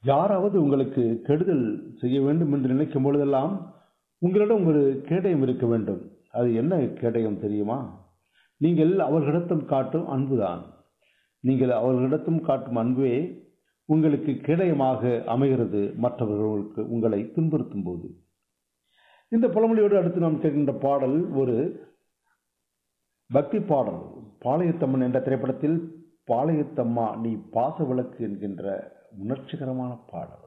யாராவது உங்களுக்கு கெடுதல் செய்ய வேண்டும் என்று நினைக்கும் பொழுதெல்லாம் உங்களிடம் ஒரு கேடயம் இருக்க வேண்டும் அது என்ன கேடயம் தெரியுமா நீங்கள் அவர்களிடத்தும் காட்டும் அன்புதான் நீங்கள் அவர்களிடத்தும் காட்டும் அன்பே உங்களுக்கு கேடயமாக அமைகிறது மற்றவர்களுக்கு உங்களை துன்புறுத்தும் போது இந்த பழமொழியோடு அடுத்து நாம் கேட்கின்ற பாடல் ஒரு பக்தி பாடல் பாளையத்தம்மன் என்ற திரைப்படத்தில் பாளையத்தம்மா நீ பாச விளக்கு என்கின்ற உணர்ச்சிகரமான பாடல்